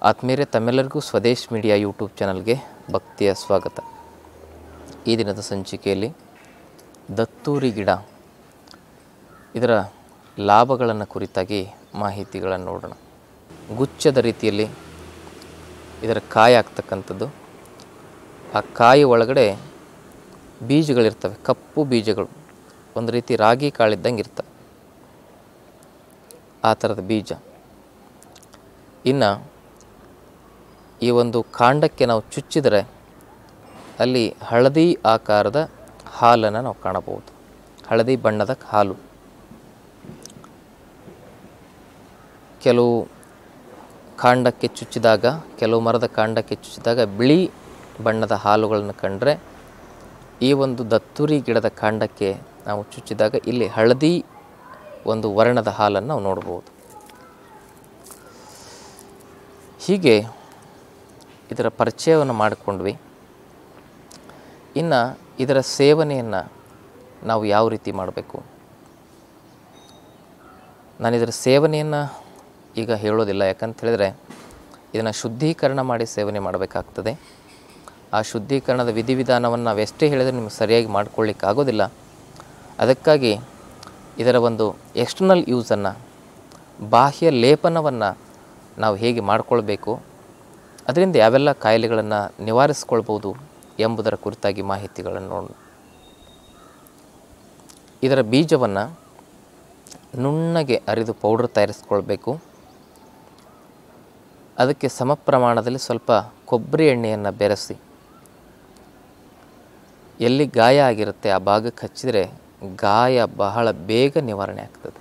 ಆತ್ಮೀಯರೇ ತಮ್ಮೆಲ್ಲರಿಗೂ Swadesh media YouTube ಚಾನಲ್ಗೆ ಭಕ್ತಿಯ ಸ್ವಾಗತ ಈ ದಿನದ ಸಂಚಿಕೆಯಲ್ಲಿ ದತ್ತೂರಿ ಗಿಡ ಇದರ ಲಾಭಗಳನ್ನು ಕುರಿತಾಗಿ ಮಾಹಿತಿಗಳನ್ನು ನೋಡೋಣ ಗುಚ್ಛದ ರೀತಿಯಲ್ಲಿ ಇದರ ಕಾಯಿ ಆಗ್ತಕ್ಕಂಥದ್ದು ಆ ಕಾಯಿ ಒಳಗಡೆ ಬೀಜಗಳಿರ್ತವೆ ಕಪ್ಪು ಬೀಜಗಳು ಒಂದು ರೀತಿ ರಾಗಿ ಕಾಳಿದ್ದಂಗೆ ಇರ್ತವೆ ಆ ಥರದ ಬೀಜ ಇನ್ನು ಈ ಒಂದು ಕಾಂಡಕ್ಕೆ ನಾವು ಚುಚ್ಚಿದರೆ ಅಲ್ಲಿ ಹಳದಿ ಆಕಾರದ ಹಾಲನ್ನು ನಾವು ಕಾಣಬಹುದು ಹಳದಿ ಬಣ್ಣದ ಹಾಲು ಕೆಲವು ಕಾಂಡಕ್ಕೆ ಚುಚ್ಚಿದಾಗ ಕೆಲವು ಮರದ ಕಾಂಡಕ್ಕೆ ಚುಚ್ಚಿದಾಗ ಬಿಳಿ ಬಣ್ಣದ ಹಾಲುಗಳನ್ನು ಕಂಡರೆ ಈ ಒಂದು ದತ್ತುರಿ ಗಿಡದ ಕಾಂಡಕ್ಕೆ ನಾವು ಚುಚ್ಚಿದಾಗ ಇಲ್ಲಿ ಹಳದಿ ಒಂದು ವರ್ಣದ ಹಾಲನ್ನು ನಾವು ನೋಡ್ಬೋದು ಹೀಗೆ ಇದರ ಪರಿಚಯವನ್ನು ಮಾಡಿಕೊಂಡ್ವಿ ಇನ್ನು ಇದರ ಸೇವನೆಯನ್ನು ನಾವು ಯಾವ ರೀತಿ ಮಾಡಬೇಕು ನಾನು ಇದರ ಸೇವನೆಯನ್ನು ಈಗ ಹೇಳೋದಿಲ್ಲ ಯಾಕಂತ ಹೇಳಿದರೆ ಇದನ್ನು ಶುದ್ಧೀಕರಣ ಮಾಡಿ ಸೇವನೆ ಮಾಡಬೇಕಾಗ್ತದೆ ಆ ಶುದ್ಧೀಕರಣದ ವಿಧಿವಿಧಾನವನ್ನು ನಾವು ಎಷ್ಟೇ ಹೇಳಿದರೆ ನಿಮಗೆ ಸರಿಯಾಗಿ ಮಾಡ್ಕೊಳ್ಳಿಕ್ಕೆ ಆಗೋದಿಲ್ಲ ಅದಕ್ಕಾಗಿ ಇದರ ಒಂದು ಎಕ್ಸ್ಟರ್ನಲ್ ಯೂಸನ್ನು ಬಾಹ್ಯ ಲೇಪನವನ್ನು ನಾವು ಹೇಗೆ ಮಾಡಿಕೊಳ್ಬೇಕು ಅದರಿಂದ ಯಾವೆಲ್ಲ ಕಾಯಿಲೆಗಳನ್ನು ನಿವಾರಿಸ್ಕೊಳ್ಬೋದು ಎಂಬುದರ ಕುರಿತಾಗಿ ಮಾಹಿತಿಗಳನ್ನು ನೋಡೋಣ ಇದರ ಬೀಜವನ್ನು ನುಣ್ಣಗೆ ಅರಿದು ಪೌಡ್ರ್ ತಯಾರಿಸ್ಕೊಳ್ಬೇಕು ಅದಕ್ಕೆ ಸಮ ಪ್ರಮಾಣದಲ್ಲಿ ಸ್ವಲ್ಪ ಕೊಬ್ಬರಿ ಎಣ್ಣೆಯನ್ನು ಬೆರೆಸಿ ಎಲ್ಲಿ ಗಾಯ ಆಗಿರುತ್ತೆ ಆ ಭಾಗಕ್ಕೆ ಹಚ್ಚಿದರೆ ಗಾಯ ಬಹಳ ಬೇಗ ನಿವಾರಣೆ ಆಗ್ತದೆ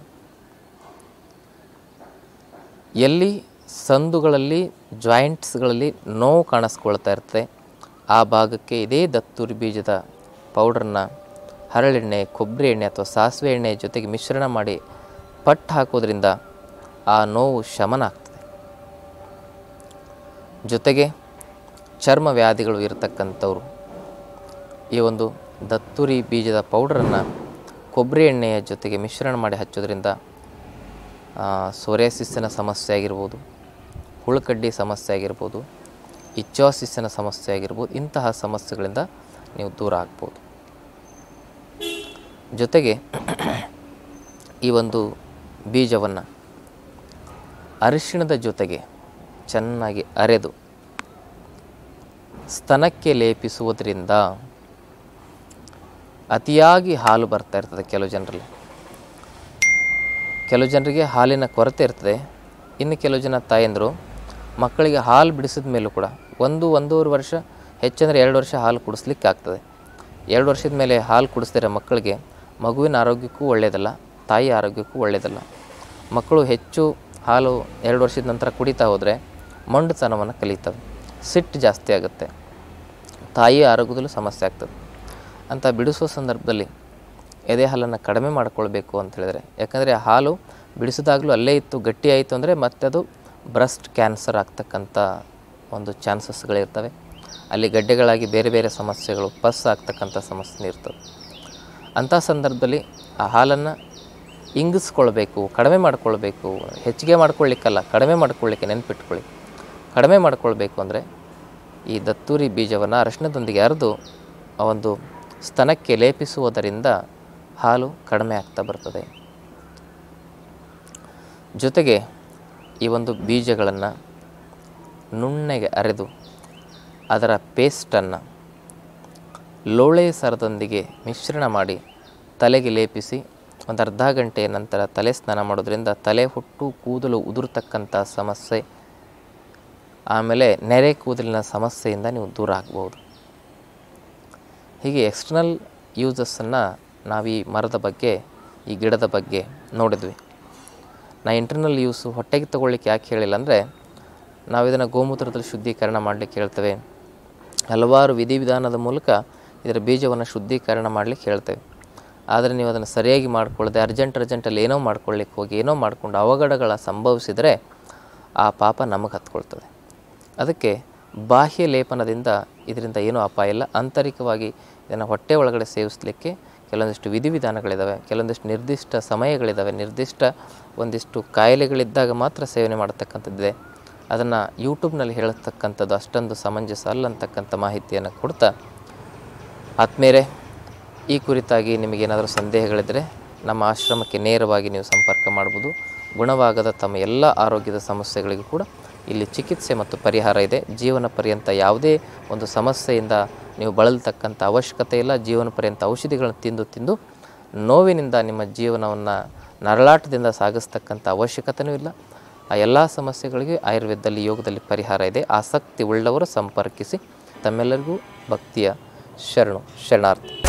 ಎಲ್ಲಿ ಸಂದುಗಳಲ್ಲಿ ಜಾಯಿಂಟ್ಸ್ಗಳಲ್ಲಿ ನೋವು ಕಾಣಿಸ್ಕೊಳ್ತಾ ಇರ್ತದೆ ಆ ಭಾಗಕ್ಕೆ ಇದೇ ದತ್ತೂರಿ ಬೀಜದ ಪೌಡ್ರನ್ನ ಹರಳೆಣ್ಣೆ ಕೊಬ್ಬರಿ ಎಣ್ಣೆ ಅಥವಾ ಸಾಸಿವೆ ಎಣ್ಣೆ ಜೊತೆಗೆ ಮಿಶ್ರಣ ಮಾಡಿ ಪಟ್ಟು ಹಾಕೋದ್ರಿಂದ ಆ ನೋವು ಶಮನ ಆಗ್ತದೆ ಜೊತೆಗೆ ಚರ್ಮ ವ್ಯಾಧಿಗಳು ಇರತಕ್ಕಂಥವ್ರು ಈ ಒಂದು ದತ್ತುರಿ ಬೀಜದ ಪೌಡ್ರನ್ನು ಕೊಬ್ಬರಿ ಎಣ್ಣೆಯ ಜೊತೆಗೆ ಮಿಶ್ರಣ ಮಾಡಿ ಹಚ್ಚೋದ್ರಿಂದ ಸೋರಿಯಾಸಿಸ್ಸಿನ ಸಮಸ್ಯೆ ಆಗಿರ್ಬೋದು ಹುಳುಕಡ್ಡಿ ಸಮಸ್ಯೆ ಆಗಿರ್ಬೋದು ಇಚ್ಚಾಸಿಸ್ಸಿನ ಸಮಸ್ಯೆ ಆಗಿರ್ಬೋದು ಇಂತಹ ಸಮಸ್ಯೆಗಳಿಂದ ನೀವು ದೂರ ಆಗ್ಬೋದು ಜೊತೆಗೆ ಈ ಒಂದು ಬೀಜವನ್ನು ಅರಿಶಿಣದ ಜೊತೆಗೆ ಚೆನ್ನಾಗಿ ಅರೆದು ಸ್ತನಕ್ಕೆ ಲೇಪಿಸುವುದರಿಂದ ಅತಿಯಾಗಿ ಹಾಲು ಬರ್ತಾ ಇರ್ತದೆ ಕೆಲವು ಜನರಲ್ಲಿ ಕೆಲವು ಜನರಿಗೆ ಹಾಲಿನ ಕೊರತೆ ಇರ್ತದೆ ಇನ್ನು ಕೆಲವು ಜನ ತಾಯಂದರು ಮಕ್ಕಳಿಗೆ ಹಾಲು ಬಿಡಿಸಿದ ಮೇಲೂ ಕೂಡ ಒಂದು ಒಂದೂವರೆ ವರ್ಷ ಹೆಚ್ಚಂದರೆ ಎರಡು ವರ್ಷ ಹಾಲು ಕುಡಿಸ್ಲಿಕ್ಕೆ ಆಗ್ತದೆ ಎರಡು ವರ್ಷದ ಮೇಲೆ ಹಾಲು ಕುಡಿಸಿದ್ರೆ ಮಕ್ಕಳಿಗೆ ಮಗುವಿನ ಆರೋಗ್ಯಕ್ಕೂ ಒಳ್ಳೆಯದಲ್ಲ ತಾಯಿ ಆರೋಗ್ಯಕ್ಕೂ ಒಳ್ಳೆಯದಲ್ಲ ಮಕ್ಕಳು ಹೆಚ್ಚು ಹಾಲು ಎರಡು ವರ್ಷದ ನಂತರ ಕುಡಿತಾ ಹೋದರೆ ಮೊಂಡುತನವನ್ನು ಕಲಿತವೆ ಸಿಟ್ಟು ಜಾಸ್ತಿ ಆಗುತ್ತೆ ತಾಯಿಯ ಆರೋಗ್ಯದಲ್ಲೂ ಸಮಸ್ಯೆ ಆಗ್ತದೆ ಅಂತ ಬಿಡಿಸುವ ಸಂದರ್ಭದಲ್ಲಿ ಎದೆ ಹಾಲನ್ನು ಕಡಿಮೆ ಮಾಡಿಕೊಳ್ಬೇಕು ಅಂತ ಹೇಳಿದರೆ ಯಾಕಂದರೆ ಆ ಹಾಲು ಬಿಡಿಸಿದಾಗಲೂ ಅಲ್ಲೇ ಇತ್ತು ಗಟ್ಟಿ ಆಯಿತು ಅಂದರೆ ಮತ್ತೆ ಅದು ಬ್ರೆಸ್ಟ್ ಕ್ಯಾನ್ಸರ್ ಆಗ್ತಕ್ಕಂಥ ಒಂದು ಚಾನ್ಸಸ್ಗಳಿರ್ತವೆ ಅಲ್ಲಿ ಗಡ್ಡೆಗಳಾಗಿ ಬೇರೆ ಬೇರೆ ಸಮಸ್ಯೆಗಳು ಪಸ್ ಆಗ್ತಕ್ಕಂಥ ಸಮಸ್ಯೆ ಇರ್ತದೆ ಅಂಥ ಸಂದರ್ಭದಲ್ಲಿ ಆ ಹಾಲನ್ನು ಇಂಗಿಸ್ಕೊಳ್ಬೇಕು ಕಡಿಮೆ ಮಾಡ್ಕೊಳ್ಬೇಕು ಹೆಚ್ಚಿಗೆ ಮಾಡ್ಕೊಳ್ಳಿಕ್ಕಲ್ಲ ಕಡಿಮೆ ಮಾಡ್ಕೊಳ್ಳಿಕ್ಕೆ ನೆನಪಿಟ್ಕೊಳ್ಳಿ ಕಡಿಮೆ ಮಾಡ್ಕೊಳ್ಬೇಕು ಅಂದರೆ ಈ ದತ್ತೂರಿ ಬೀಜವನ್ನು ಅರಶಿನದೊಂದಿಗೆ ಅರೆದು ಆ ಒಂದು ಸ್ತನಕ್ಕೆ ಲೇಪಿಸುವುದರಿಂದ ಹಾಲು ಕಡಿಮೆ ಆಗ್ತಾ ಬರ್ತದೆ ಜೊತೆಗೆ ಈ ಒಂದು ಬೀಜಗಳನ್ನು ನುಣ್ಣಗೆ ಅರೆದು ಅದರ ಪೇಸ್ಟನ್ನು ಲೋಳೆ ಸರದೊಂದಿಗೆ ಮಿಶ್ರಣ ಮಾಡಿ ತಲೆಗೆ ಲೇಪಿಸಿ ಒಂದು ಅರ್ಧ ಗಂಟೆಯ ನಂತರ ತಲೆ ಸ್ನಾನ ಮಾಡೋದ್ರಿಂದ ತಲೆ ಹುಟ್ಟು ಕೂದಲು ಉದುರ್ತಕ್ಕಂಥ ಸಮಸ್ಯೆ ಆಮೇಲೆ ನೆರೆ ಕೂದಲಿನ ಸಮಸ್ಯೆಯಿಂದ ನೀವು ದೂರ ಆಗ್ಬೋದು ಹೀಗೆ ಎಕ್ಸ್ಟರ್ನಲ್ ಯೂಸಸ್ಸನ್ನು ನಾವು ಈ ಮರದ ಬಗ್ಗೆ ಈ ಗಿಡದ ಬಗ್ಗೆ ನೋಡಿದ್ವಿ ನಾ ಇಂಟರ್ನಲ್ ಯೂಸು ಹೊಟ್ಟೆಗೆ ತೊಗೊಳ್ಳಿಕ್ಕೆ ಯಾಕೆ ಹೇಳಿಲ್ಲ ಅಂದರೆ ನಾವು ಇದನ್ನು ಗೋಮೂತ್ರದಲ್ಲಿ ಶುದ್ಧೀಕರಣ ಮಾಡಲಿಕ್ಕೆ ಹೇಳ್ತೇವೆ ಹಲವಾರು ವಿಧಿವಿಧಾನದ ಮೂಲಕ ಇದರ ಬೀಜವನ್ನು ಶುದ್ಧೀಕರಣ ಮಾಡಲಿಕ್ಕೆ ಹೇಳ್ತೇವೆ ಆದರೆ ನೀವು ಅದನ್ನು ಸರಿಯಾಗಿ ಮಾಡಿಕೊಳ್ಳದೆ ಅರ್ಜೆಂಟ್ ಅರ್ಜೆಂಟಲ್ಲಿ ಏನೋ ಮಾಡ್ಕೊಳ್ಳಿಕ್ಕೆ ಹೋಗಿ ಏನೋ ಮಾಡಿಕೊಂಡು ಅವಘಡಗಳ ಸಂಭವಿಸಿದರೆ ಆ ಪಾಪ ನಮಗೆ ಹತ್ಕೊಳ್ತದೆ ಅದಕ್ಕೆ ಬಾಹ್ಯ ಲೇಪನದಿಂದ ಇದರಿಂದ ಏನೂ ಅಪಾಯ ಇಲ್ಲ ಆಂತರಿಕವಾಗಿ ಇದನ್ನು ಹೊಟ್ಟೆ ಒಳಗಡೆ ಸೇವಿಸಲಿಕ್ಕೆ ಕೆಲವೊಂದಿಷ್ಟು ವಿಧಿವಿಧಾನಗಳಿದ್ದಾವೆ ಕೆಲವೊಂದಿಷ್ಟು ನಿರ್ದಿಷ್ಟ ಸಮಯಗಳಿದ್ದಾವೆ ನಿರ್ದಿಷ್ಟ ಒಂದಿಷ್ಟು ಕಾಯಿಲೆಗಳಿದ್ದಾಗ ಮಾತ್ರ ಸೇವನೆ ಮಾಡತಕ್ಕಂಥದ್ದಿದೆ ಅದನ್ನು ಯೂಟ್ಯೂಬ್ನಲ್ಲಿ ಹೇಳತಕ್ಕಂಥದ್ದು ಅಷ್ಟೊಂದು ಸಮಂಜಸ ಅಲ್ಲ ಅಂತಕ್ಕಂಥ ಮಾಹಿತಿಯನ್ನು ಕೊಡ್ತಾ ಆತ್ಮೇರೆ ಈ ಕುರಿತಾಗಿ ನಿಮಗೇನಾದರೂ ಸಂದೇಹಗಳಿದ್ದರೆ ನಮ್ಮ ಆಶ್ರಮಕ್ಕೆ ನೇರವಾಗಿ ನೀವು ಸಂಪರ್ಕ ಮಾಡ್ಬೋದು ಗುಣವಾಗದ ತಮ್ಮ ಎಲ್ಲ ಆರೋಗ್ಯದ ಸಮಸ್ಯೆಗಳಿಗೂ ಕೂಡ ಇಲ್ಲಿ ಚಿಕಿತ್ಸೆ ಮತ್ತು ಪರಿಹಾರ ಇದೆ ಜೀವನ ಪರ್ಯಂತ ಯಾವುದೇ ಒಂದು ಸಮಸ್ಯೆಯಿಂದ ನೀವು ಬಳಲ್ತಕ್ಕಂಥ ಅವಶ್ಯಕತೆ ಇಲ್ಲ ಜೀವನ ಪರ್ಯಂತ ಔಷಧಿಗಳನ್ನು ತಿಂದು ತಿಂದು ನೋವಿನಿಂದ ನಿಮ್ಮ ಜೀವನವನ್ನು ನರಳಾಟದಿಂದ ಸಾಗಿಸ್ತಕ್ಕಂಥ ಅವಶ್ಯಕತೆಯೂ ಇಲ್ಲ ಆ ಎಲ್ಲ ಸಮಸ್ಯೆಗಳಿಗೆ ಆಯುರ್ವೇದದಲ್ಲಿ ಯೋಗದಲ್ಲಿ ಪರಿಹಾರ ಇದೆ ಆಸಕ್ತಿ ಉಳ್ಳವರು ಸಂಪರ್ಕಿಸಿ ತಮ್ಮೆಲ್ಲರಿಗೂ ಭಕ್ತಿಯ ಶರಣು ಶರಣಾರ್ಥಿ